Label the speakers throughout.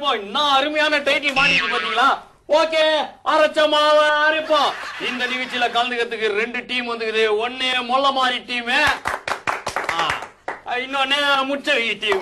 Speaker 1: இப்போ இன்னும் அருமையான டைட்டில் மாட்டிட்டு பாத்தீங்களா ஓகே அரைச்ச மாவை அரைப்போம் இந்த நிகழ்ச்சியில கலந்துக்கிறதுக்கு ரெண்டு டீம் வந்துக்குது ஒண்ணு மொல்ல மாதிரி டீம் இன்னொன்னு முச்சவி டீம்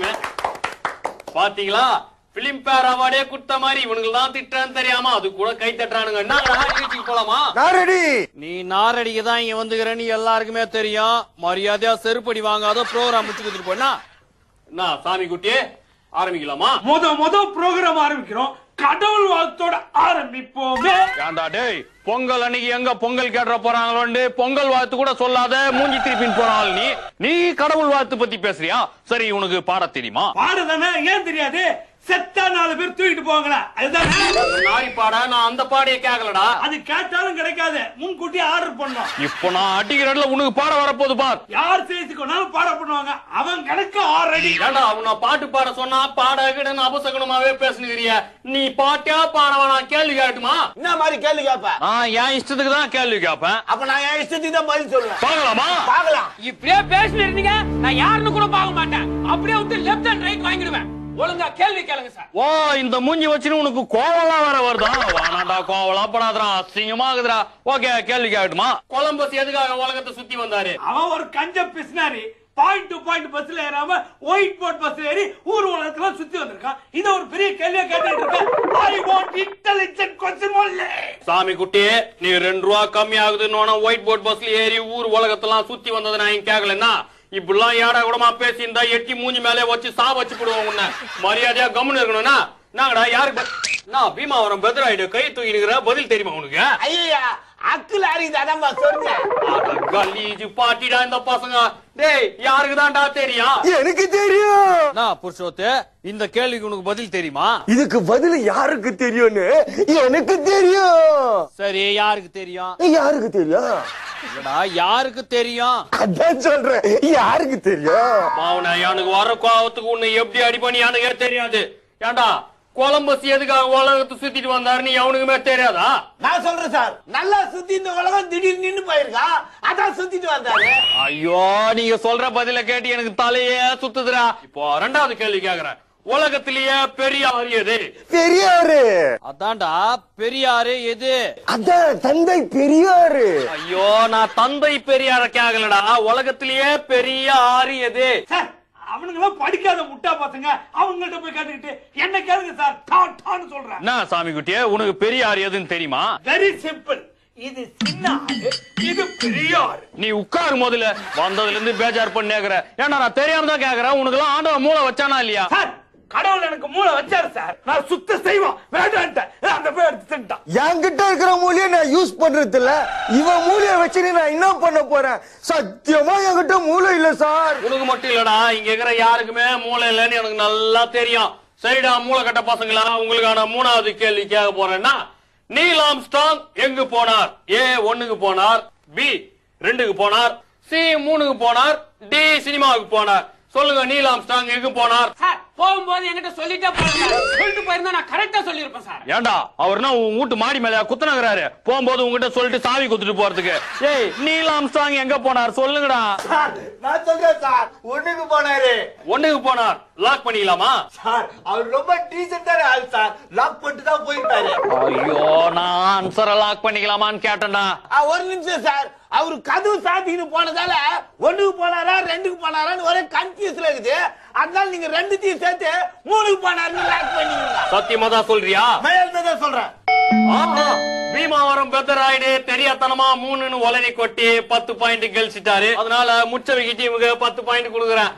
Speaker 1: பாத்தீங்களா பிலிம் பேர் அவார்டே குடுத்த மாதிரி இவனுக்கு தான் திட்டுறான்னு தெரியாம அது கூட கை தட்டுறானுங்க என்ன நிகழ்ச்சிக்கு போலாமா
Speaker 2: நான் ரெடி
Speaker 1: நீ நாரடிக்கு தான் இங்க வந்துக்கிறேன்னு எல்லாருக்குமே தெரியும் மரியாதையா செருப்படி வாங்காத ப்ரோக்ராம் முடிச்சு கொடுத்துட்டு போனா என்ன சாமி குட்டி ஆரம்பிக்கலாமா
Speaker 3: முத முத ப்ரோக்ராம் ஆரம்பிக்கிறோம் கடவுள் வாழ்த்தோட ஆரம்பிப்போமே
Speaker 1: ஏண்டா டேய் பொங்கல் அன்னைக்கு எங்க பொங்கல் கேட்டுற போறாங்களோண்டு பொங்கல் வாழ்த்து கூட சொல்லாத மூஞ்சி திருப்பின்னு போறாள் நீ நீ கடவுள் வாழ்த்து பத்தி பேசுறியா சரி உனக்கு பாட தெரியுமா
Speaker 3: பாடுதானே ஏன் தெரியாது செத்தா நாலு பேர் தூக்கிட்டு போவாங்களா அதுதானே
Speaker 1: நாரி பாட நான் அந்த பாடியே கேட்கலடா
Speaker 3: அது கேட்டாலும் கிடைக்காது முன்கூட்டி ஆர்டர் பண்ணோம்
Speaker 1: இப்போ நான் அடிக்கிறதுல உனக்கு பாட வரப்போகுது பார்
Speaker 3: யார் செய்துக்கொண்டாலும் பாட பண்ணுவாங்க அவன் கணக்கு ஆல்ரெடி
Speaker 1: ஏண்டா அவனை பாட்டு பாட சொன்னா பாட கிடன்னு அபசகுணமாவே பேசுனுக்கிறிய நீ பாட்டியா பாட வேணாம் கேள்வி கேட்டுமா
Speaker 2: என்ன மாதிரி கேள்வி கேப்ப
Speaker 1: நான் என் இஷ்டத்துக்கு தான் கேள்வி கேட்பேன்
Speaker 2: அப்ப நான் என் இஷ்டத்துக்கு தான் பதில் சொல்லுவேன்
Speaker 1: பார்க்கலாமா
Speaker 2: பார்க்கலாம்
Speaker 4: இப்படியே பேசிட்டு இருந்தீங்க நான் யாருன்னு கூட பார்க்க மாட்டேன் அப்படியே விட்டு லெஃப்ட் அண்ட் ரைட் வாங்கிடுவேன் ஒழுங்கா கேள்வி கேளுங்க சார்
Speaker 1: ஓ இந்த மூஞ்சி வச்சுன்னு உனக்கு கோவலாம் வேற வருதா வானாடா கோவலாம் படாதடா அசிங்கமா இருக்குதுடா ஓகே கேள்வி கேட்கட்டுமா கொலம்பஸ் எதுக்காக உலகத்தை சுத்தி வந்தாரு
Speaker 3: அவன் ஒரு கஞ்ச பிசினாரி பாயிண்ட் டு பாயிண்ட் பஸ்ல ஏறாம ஒயிட் போர்ட் பஸ்ல ஏறி ஊர் உலகத்துல சுத்தி வந்திருக்கான் இத ஒரு பெரிய கேள்வியா கேட்டுட்டு இருக்கேன் I want intelligent question only
Speaker 1: சாமி குட்டி நீ ரெண்டு ரூபா கம்மி ஆகுதுன்னு ஒயிட் போர்ட் பஸ்ல ஏறி ஊர் உலகத்தெல்லாம் சுத்தி வந்தது நான் இங்க கேட்கலன்னா இப்படிலாம் ஏடா கூடமா பேசி இருந்தா எட்டி மூஞ்சி மேலே வச்சு சா வச்சு போடுவோம் உன்னை மரியாதையா கம்முன்னு இருக்கணும்னா நாங்கடா யாருக்கு ப- நான் பீமாவரம் பெத்ராயிடு கை தூக்கினுக்கிற பதில் தெரியுமா உனக்கு
Speaker 2: ஐயா அக்குல அறியுது அதான்பா சொல்றேன்
Speaker 1: அட கலீஜு பாட்டிடா இந்த பசங்க டேய் யாருக்கு தான்டா தெரியும்
Speaker 5: எனக்கு தெரியும்
Speaker 1: நான் புருஷோத்து இந்த கேள்விக்கு உனக்கு பதில் தெரியுமா
Speaker 5: இதுக்கு பதில் யாருக்கு தெரியும்னு எனக்கு தெரியும்
Speaker 1: சரி யாருக்கு தெரியும்
Speaker 5: யாருக்கு தெரியும்
Speaker 1: இல்லடா யாருக்கு தெரியும்
Speaker 5: அதான் சொல்றேன் யாருக்கு தெரியும்
Speaker 1: மாவன எனக்கு வர கோவத்துக்கு உன்னை எப்படி அடி பண்ணி எனக்கே தெரியாது ஏன்டா கொலம்பஸ் எதுக்காக உலகத்தை சுத்திட்டு வந்தாருன்னு எவனுக்குமே தெரியாதா
Speaker 2: நான் சொல்றேன் சார் நல்லா சுத்தி இந்த உலகம் திடீர்னு நின்னு போயிருக்கா அதான் சுத்திட்டு வந்தாரு
Speaker 1: ஐயோ நீங்க சொல்ற பதில கேட்டு எனக்கு தலையே சுத்துதுடா இப்போ ரெண்டாவது கேள்வி கேக்குறேன் உலகத்திலேயே பெரிய ஆறு எது
Speaker 5: பெரியாரு
Speaker 1: அதான்டா பெரியாரு எது
Speaker 5: அதான் தந்தை பெரியாரு
Speaker 1: ஐயோ நான் தந்தை பெரியார கேக்கலடா உலகத்திலேயே பெரிய ஆறு எது
Speaker 3: சார் அவனுங்க எல்லாம் படிக்காத முட்டா பசங்க அவங்கள்ட்ட போய் கேட்டுக்கிட்டு என்ன கேளுங்க சார் டான் டான்னு சொல்றேன்
Speaker 1: என்ன சாமி குட்டியே உனக்கு பெரிய ஆறு எதுன்னு தெரியுமா
Speaker 3: வெரி சிம்பிள் இது சின்ன ஆறு இது பெரிய ஆறு
Speaker 1: நீ உட்காரு முதல்ல வந்ததுல இருந்து பேஜார் பண்ணி கேக்குற ஏன்னா நான் தெரியாம தான் கேக்குறேன் உனக்கு எல்லாம் ஆண்டவன் மூளை வச்சானா இல்லையா
Speaker 3: சார் கடவுள் எனக்கு மூளை வச்சாரு சார் நான் சுத்த செய்வோம் வேண்டான்ட்டேன் அந்த போய் எடுத்து தின்ட்டான்
Speaker 5: என்கிட்ட இருக்கிற மூலிய நான் யூஸ் பண்றது இல்ல இவன் மூலிய வச்சு நான் என்ன பண்ண போறேன் சத்தியமா என்கிட்ட மூளை இல்ல சார்
Speaker 1: உனக்கு மட்டும் இல்லடா இங்க இருக்கிற யாருக்குமே மூளை இல்லைன்னு எனக்கு நல்லா தெரியும் சரிடா மூளை கட்ட பசங்களா உங்களுக்கான மூணாவது கேள்வி கேட்க போறேன்னா நீல் ஆம்ஸ்டாங் எங்கு போனார் ஏ ஒண்ணுக்கு போனார் பி ரெண்டுக்கு போனார் சி மூணுக்கு போனார் டி சினிமாவுக்கு போனார் சொல்லுங்க நீல் ஆம்ஸ்டாங் எங்கு போனார்
Speaker 4: சார் போகும்போது என்கிட்ட சொல்லிட்டே போறேன் சார் சொல்லிட்டு போயிருந்தா நான் கரெக்டா சொல்லியிருப்பேன் சார்
Speaker 1: ஏண்டா அவர்னா உன் வீட்டு மாடி மேல குத்துனகிறாரு போகும்போது உங்ககிட்ட சொல்லிட்டு சாவி குத்துட்டு போறதுக்கு ஏய் நீல் ஆம்ஸ்டாங் எங்க போனார் சொல்லுங்கடா
Speaker 2: சார் நான் சொல்றேன் சார் ஒண்ணுக்கு போனாரு
Speaker 1: ஒண்ணுக்கு போனார் லாக் பண்ணிக்கலாமா
Speaker 2: சார் அவர் ரொம்ப டீசென்டான ஆள் சார் லாக் பண்ணிட்டு தான் போயிருக்காரு
Speaker 1: ஐயோ நான் ஆன்சரை லாக் பண்ணிக்கலாமான்னு கேட்டேன்டா
Speaker 2: ஆ, ஒரு நிமிஷம் சார் அவரு கதவு சாத்தின்னு போனதால ஒண்ணுக்கு போனாரா ரெண்டுக்கு போனாரான்னு ஒரே கன்ஃபியூஸ்ல இருக்குது அதனால நீங்க ரெண்டுத்தையும் சேர்த்து மூணுக்கு போனாருன்னு லாக் பண்ணிக்கீங்க
Speaker 1: சத்தியமா தான் சொல்றியா
Speaker 2: மயில் தான் சொல்றேன்
Speaker 1: ஆமா பீமாவரம் பெத்தராயிடு தெரியாத்தனமா மூணுன்னு ஒலரி கொட்டி பத்து பாயிண்ட் கழிச்சிட்டாரு அதனால முச்சவிக்கு டீமுக்கு பத்து பாயிண்ட் கொடுக்குறேன்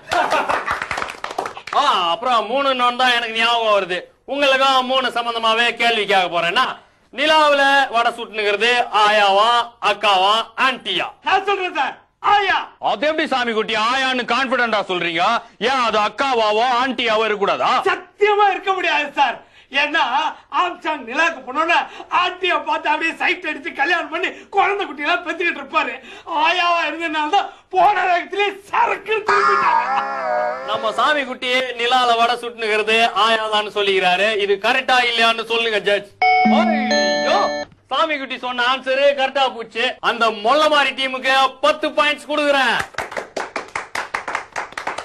Speaker 1: ஆ அப்புறம் மூணு தான் எனக்கு ஞாபகம் வருது உங்களுக்கும் மூணு சம்பந்தமாவே கேள்வி கேட்க போறேன்னா நிலாவுல வடை சுட்டுனுங்கிறது ஆயாவா அக்காவா ஆன்ட்டியா
Speaker 3: நான் சொல்றேன் சார் ஆயா
Speaker 1: அது எப்படி சாமி குட்டி ஆயான்னு கான்பிடண்டா சொல்றீங்க ஏன் அது அக்காவாவோ ஆன்ட்டியாவோ இருக்கக்கூடாதா
Speaker 3: சத்தியமா இருக்க முடியாது சார் ஏன்னா ஆம்சாங் நிலாக்கு போனோன்னா ஆண்டிய பார்த்து அப்படியே சைட் அடிச்சு கல்யாணம் பண்ணி குழந்தை குட்டி எல்லாம் பெத்துக்கிட்டு இருப்பாரு ஆயாவா இருந்ததுனால தான் போன வேகத்திலே சரக்கு திரும்பிட்டாங்க
Speaker 1: நம்ம சாமி குட்டி நிலால வடை சுட்டுனுங்கிறது ஆயாதான்னு சொல்லிக்கிறாரு இது கரெக்டா இல்லையான்னு சொல்லுங்க ஜட்ஜ் ஐயோ சாமி குட்டி சொன்ன ஆன்சரு கரெக்டா போச்சு அந்த மொல்ல மாதிரி டீமுக்கு பத்து பாயிண்ட்ஸ் கொடுக்குறேன்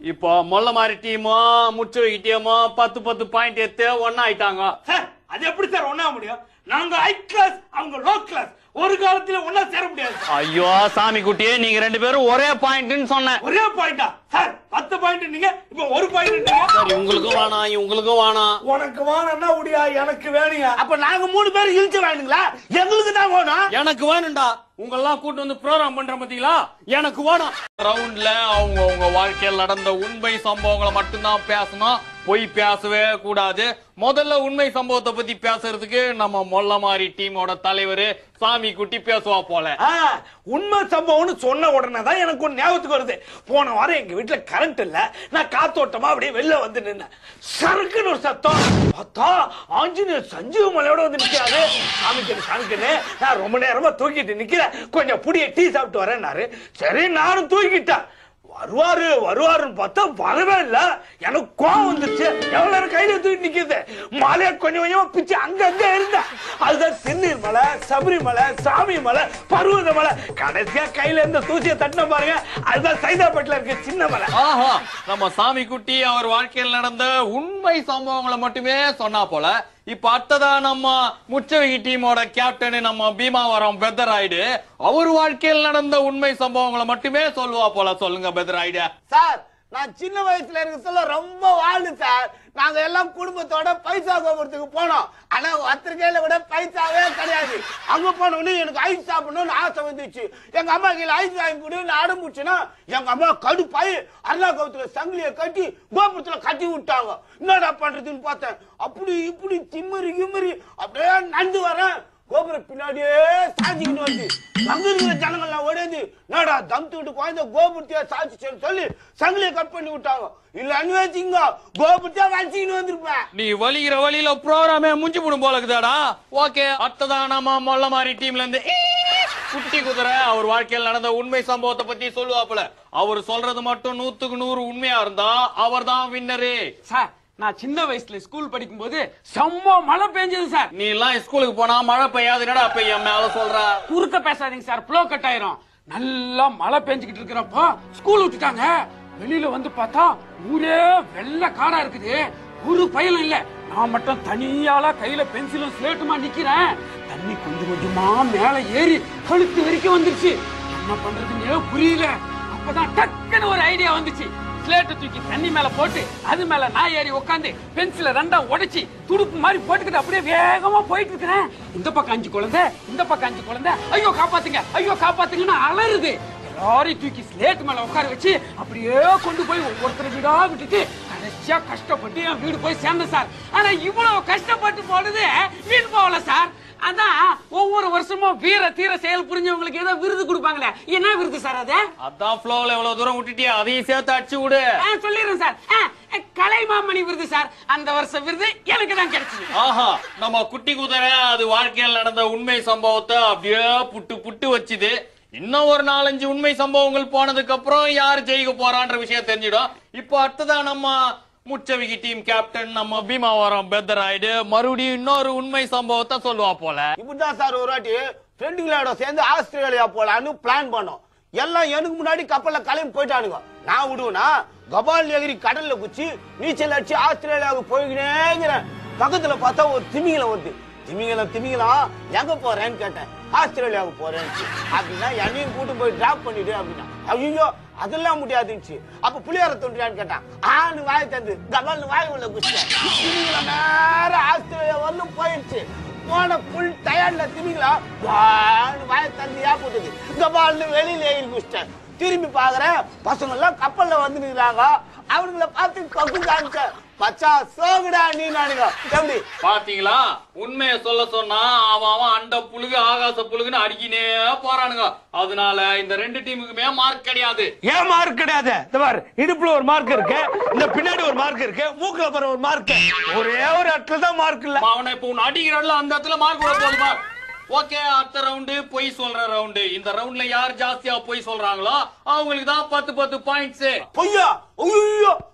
Speaker 1: இப்போ மொல்ல மாதிரி டீமும் முச்சு டீமும் பத்து பத்து பாயிண்ட் எடுத்து ஒன்னா ஆயிட்டாங்க
Speaker 3: சார் அது எப்படி சார் ஒண்ணா முடியும் நாங்க ஹை கிளாஸ் அவங்க லோ கிளாஸ் ஒரு காலத்துல ஒண்ணா சேர முடியாது சார்.
Speaker 1: ஐயோ சாமி குட்டி நீங்க ரெண்டு பேரும் ஒரே பாயிண்ட்னு சொன்னேன்
Speaker 3: ஒரே பாயிண்டா சார் பத்து பாயிண்ட் நீங்க இப்ப ஒரு பாயிண்ட் நீங்க
Speaker 1: சரி உங்களுக்கும் வேணாம் இவங்களுக்கும் வேணாம்
Speaker 3: உனக்கு வேணும்னா முடியா எனக்கு வேணுயா
Speaker 2: அப்ப நாங்க மூணு பேரும் இழுச்சு வேணுங்களா எங்களுக்கு தான் வேணும்
Speaker 1: எனக்கு வேணும்டா உங்கெல்லாம் கூட்டு வந்து ப்ரோக்ராம் பண்ற பாத்தீங்களா எனக்கு வேணும் ரவுண்ட்ல அவங்க உங்க வாழ்க்கையில் நடந்த உண்மை சம்பவங்களை மட்டும்தான் பேசணும் பொய் பேசவே கூடாது முதல்ல உண்மை சம்பவத்தை பத்தி பேசுறதுக்கு நம்ம மொல்லமாரி டீமோட தலைவர் சாமி குட்டி பேசுவா போல
Speaker 3: ஆ, உண்மை சம்பவம்னு சொன்ன உடனே தான் எனக்கு ஒண்ணு ஞாபகத்துக்கு வருது போன வாரம் எங்க வீட்டுல கரண்ட் இல்ல நான் காத்தோட்டமா அப்படியே வெளில வந்து நின்னேன் சறுக்குன்னு ஒரு சத்தம் பார்த்தா ஆஞ்சநேயர் சஞ்சீவ மலையோட வந்து நிக்கிறாரு சாமிக்கு சாமிக்குன்னு நான் ரொம்ப நேரமா தூக்கிட்டு நிக்கிறேன் கொஞ்சம் புடிய டீ சாப்பிட்டு வரேன்னாரு சரி நானும் தூக்கிட்டேன் வருவாரு வருவாருன்னு பார்த்தா வரவே இல்ல எனக்கு கோவம் வந்துருச்சு எவ்வளவு நேரம் கையில தூக்கி நிக்குது மலையை கொஞ்சம் கொஞ்சமா பிச்சு அங்க அங்க இருந்தேன் அதுதான் திருநீர் மலை சபரிமலை சாமி மலை பருவத மலை கடைசியா கையில இருந்த தூசியை தட்டின பாருங்க அதுதான் சைதாப்பேட்டில் இருக்க சின்ன மலை
Speaker 1: ஆஹா நம்ம சாமி குட்டி அவர் வாழ்க்கையில் நடந்த உண்மை சம்பவங்களை மட்டுமே சொன்னா போல இப்ப அடுத்ததா நம்ம முச்சவகி டீமோட கேப்டன் நம்ம பீமாவரம் பெதராயிடு அவர் வாழ்க்கையில் நடந்த உண்மை சம்பவங்களை மட்டுமே சொல்லுவா போல சொல்லுங்க பெதராயிடு
Speaker 2: சார் நான் சின்ன வயசுல இருக்கிறதுல ரொம்ப வாழ்ந்து சார் நாங்க எல்லாம் குடும்பத்தோட பைசா கோபுரத்துக்கு போனோம் ஆனா பத்திரிக்கையில கூட பைசாவே கிடையாது அங்க போனோடனே எனக்கு ஐஸ் சாப்பிடணும்னு ஆசை வந்துச்சு எங்க அம்மா கீழே ஐஸ் வாங்கி கொடுன்னு ஆரம்பிச்சுன்னா எங்க அம்மா கடுப்பாயி அருணா கவுத்துல சங்கிலிய கட்டி கோபுரத்துல கட்டி விட்டாங்க என்னடா பண்றதுன்னு பார்த்தேன் அப்படி இப்படி திமிரி கிமிரி அப்படியே நடந்து வரேன் கோபுரம் பின்னாடியே சாஞ்சிக்கிட்டு வந்து அங்க இருக்கிற ஜனங்கள்லாம் ஓடிந்து என்னடா தம் தூட்டு குழந்தை கோபுரத்தையே சாச்சிச்சேன்னு சொல்லி சங்கிலியை கட் பண்ணி விட்டாங்க இல்ல அனுவச்சிங்க கோபுரத்தையே வச்சுக்கிட்டு வந்திருப்பேன்
Speaker 1: நீ வலிக்கிற வழியில ப்ரோக்ராமே முஞ்சி போடும் போல இருக்குதாடா ஓகே அடுத்ததா நம்ம மொல்ல மாதிரி டீம்ல இருந்து ஈ, குட்டி குதிரை அவர் வாழ்க்கையில் நடந்த உண்மை சம்பவத்தை பத்தி சொல்லுவாப்புல அவர் சொல்றது மட்டும் நூத்துக்கு நூறு உண்மையா இருந்தா அவர் தான் வின்னரு
Speaker 4: சார் நான் சின்ன வயசுல ஸ்கூல் படிக்கும்போது செம்ம மழை பெஞ்சது சார்
Speaker 1: நீ எல்லாம் ஸ்கூலுக்கு போனா மழை பெய்யாது என்னடா பெய்யும் மேல சொல்ற
Speaker 4: குறுக்க பேசாதீங்க சார் ப்ளோ கட் ஆயிரும் நல்லா மழை பெஞ்சுக்கிட்டு இருக்கிறப்போ ஸ்கூல் விட்டுட்டாங்க வெளியில வந்து பார்த்தா ஊரே வெள்ளை காடா இருக்குது ஒரு பயலும் இல்ல நான் மட்டும் தனியாளா கையில பென்சிலும் ஸ்லேட்டுமா நிக்கிறேன் தண்ணி கொஞ்சம் கொஞ்சமா மேல ஏறி கழுத்து வரைக்கும் வந்துருச்சு என்ன பண்றதுன்னே புரியல அப்பதான் டக்குன்னு ஒரு ஐடியா வந்துச்சு ஸ்லேட்டை தூக்கி தண்ணி மேல போட்டு அது மேல நான் ஏறி உட்காந்து பென்சில ரெண்டா உடைச்சி துடுப்பு மாதிரி போட்டுக்கிட்டு அப்படியே வேகமா போயிட்டு இருக்கிறேன் இந்த பக்கம் அஞ்சு குழந்தை இந்த பக்கம் அஞ்சு குழந்தை ஐயோ காப்பாத்துங்க ஐயோ காப்பாத்துங்கன்னு அலறுது எல்லாரையும் தூக்கி ஸ்லேட் மேல உட்கார வச்சு அப்படியே கொண்டு போய் ஒவ்வொருத்தர் வீடா விட்டுட்டு கடைசியா கஷ்டப்பட்டு என் வீடு போய் சேர்ந்தேன் சார் ஆனா இவ்வளவு கஷ்டப்பட்டு போனது வீண் போகல சார் அதான் ஒவ்வொரு வருஷமும் வீர தீர செயல் புரிஞ்சவங்களுக்கு ஏதோ விருது கொடுப்பாங்களே என்ன விருது சார் அது
Speaker 1: அதான் ஃப்ளோல எவ்வளவு தூரம் விட்டுட்டியா அதையும் சேர்த்து அடிச்சு விடு
Speaker 4: ஆ, சொல்லிடுறேன் சார் ஆ, கலைமாமணி விருது சார் அந்த வருஷ விருது எனக்கு தான் கிடைச்சது
Speaker 1: ஆஹா நம்ம குட்டி குதிரை அது வாழ்க்கையில் நடந்த உண்மை சம்பவத்தை அப்படியே புட்டு புட்டு வச்சுது இன்னும் ஒரு நாலஞ்சு உண்மை சம்பவங்கள் போனதுக்கு அப்புறம் யார் ஜெயிக்க போறான்ற விஷயம் தெரிஞ்சிடும் இப்போ அடுத்ததா நம்ம முச்சவிகி டீம் கேப்டன் நம்ம பீமாவரம் பெத்தராயிடு மறுபடியும் இன்னொரு உண்மை சம்பவத்தை சொல்லுவா போல
Speaker 2: இப்படிதான் சார் ஒரு வாட்டி ஃப்ரெண்டுங்களோட சேர்ந்து ஆஸ்திரேலியா போலான்னு பிளான் பண்ணோம் எல்லாம் எனக்கு முன்னாடி கப்பல்ல கிளம்பி போயிட்டானுங்க நான் விடுவேனா கபால் எகிரி கடல்ல குச்சி நீச்சல் அடிச்சு ஆஸ்திரேலியாவுக்கு போய்கினேங்கிறேன் பக்கத்துல பார்த்தா ஒரு திமிங்கலம் வருது திமிங்கலம் திமிங்கலம் எங்க போறேன்னு கேட்டேன் ஆஸ்திரேலியாவுக்கு போறேன்னு அப்படின்னா என்னையும் கூட்டு போய் டிராப் பண்ணிடு அப்படின்னா ஐயோ அதெல்லாம் முடியாதுன்னு அப்ப புளியார தோன்றியான்னு கேட்டான் ஆன்னு வாய் தந்து கபால்னு வாய் உள்ள குச்சிட்டேன் திமிங்கலம் நேரம் ஆஸ்திரேலியா வரலும் போயிடுச்சு போன புல் டயர்ல திமிங்களா வான்னு வாய தந்தியா போட்டுது கபால்னு வெளியில ஏறி குச்சிட்டேன் திரும்பி பாக்குறேன் பசங்க எல்லாம் கப்பல்ல வந்து நிக்கிறாங்க அவனுங்கள பார்த்து கொக்கு காமிச்சேன் பச்சா சோகுடா நீ நானுங்க எப்படி
Speaker 1: பாத்தீங்களா உண்மையை சொல்ல சொன்னா அவன் அவன் அண்ட புழுகு ஆகாச புழுகுன்னு அடிக்கினே போறானுங்க அதனால இந்த ரெண்டு டீமுக்குமே மார்க் கிடையாது
Speaker 3: ஏன் மார்க் கிடையாது இந்த பாரு இடுப்புல ஒரு மார்க் இருக்கு இந்த பின்னாடி ஒரு மார்க் இருக்கு மூக்குல பாரு ஒரு மார்க் ஒரே ஒரு இடத்துல தான் மார்க் இல்ல
Speaker 1: அவனை இப்ப உன்னை அடிக்கிறான்ல அந்த இடத்துல மார்க் விட போதுமா ஓகே அடுத்த ரவுண்டு பொய் சொல்ற ரவுண்டு இந்த ரவுண்ட்ல யார் ஜாஸ்தியா பொய் சொல்றாங்களோ அவங்களுக்கு தான் பத்து பத்து பாயிண்ட்ஸ்
Speaker 2: பொய்யா ஐயோ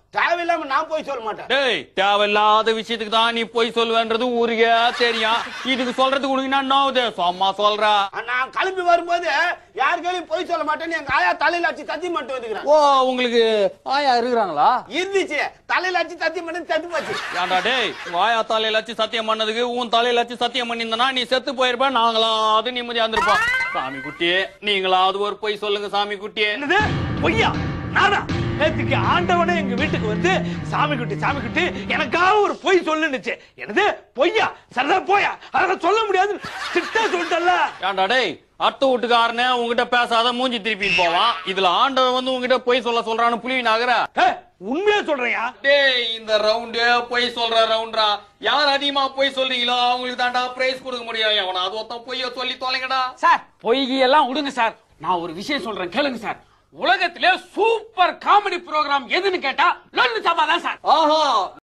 Speaker 2: தேவையில்லாம நான் போய் சொல்ல மாட்டேன்
Speaker 1: டேய் தேவையில்லாத விஷயத்துக்கு தான் நீ போய் சொல்லுவேன்றது ஊருக்கே தெரியும் இதுக்கு சொல்றதுக்கு உனக்கு என்ன ஆகுது சும்மா சொல்றா
Speaker 2: நான் கிளம்பி வரும்போது யாருக்கையும் போய் சொல்ல மாட்டேன்னு எங்க ஆயா தலையில அடிச்சு தத்தி மட்டும் வந்துக்கிறேன்
Speaker 1: ஓ உங்களுக்கு ஆயா இருக்கிறாங்களா
Speaker 2: இருந்துச்சு தலையில அடிச்சு தத்தி மட்டும் தத்து போச்சு
Speaker 1: ஏன்டா டேய் உங்க ஆயா தலையில வச்சு சத்தியம் பண்ணதுக்கு உன் தலையில வச்சு சத்தியம் பண்ணியிருந்தனா நீ செத்து போயிருப்ப நாங்களாவது நிம்மதியா இருந்திருப்போம் சாமி குட்டி நீங்களாவது ஒரு பொய் சொல்லுங்க சாமி குட்டி
Speaker 3: என்னது பொய்யா நானா நேத்துக்கு ஆண்டவனே எங்க வீட்டுக்கு வந்து சாமி குட்டி சாமி குட்டி எனக்காக ஒரு பொய் சொல்லுனுச்சு என்னது பொய்யா சரிதான் போயா அதெல்லாம் சொல்ல முடியாது திட்ட சொல்லிட்டல்ல
Speaker 1: ஏன்டா டேய் அத்தை வீட்டுக்காரனே உங்ககிட்ட பேசாத மூஞ்சி திருப்பி போவான் இதுல ஆண்டவன் வந்து உங்ககிட்ட பொய் சொல்ல சொல்றான்னு புலி நகர
Speaker 3: ஏய், உண்மையா சொல்றியா
Speaker 1: டேய் இந்த ரவுண்டு பொய் சொல்ற ரவுண்டா யார் அதிகமா பொய் சொல்றீங்களோ அவங்களுக்கு தாண்டா பிரைஸ் கொடுக்க முடியும் எவனாவது ஒருத்தன் பொய்ய சொல்லி தொலைங்கடா
Speaker 4: சார் பொய்கி எல்லாம் விடுங்க சார் நான் ஒரு விஷயம் சொல்றேன் கேளுங்க சார் உலகத்திலே சூப்பர் காமெடி ப்ரோகிராம் எதுன்னு கேட்டா லொல்லு சபா தான் சார்
Speaker 1: ஆஹா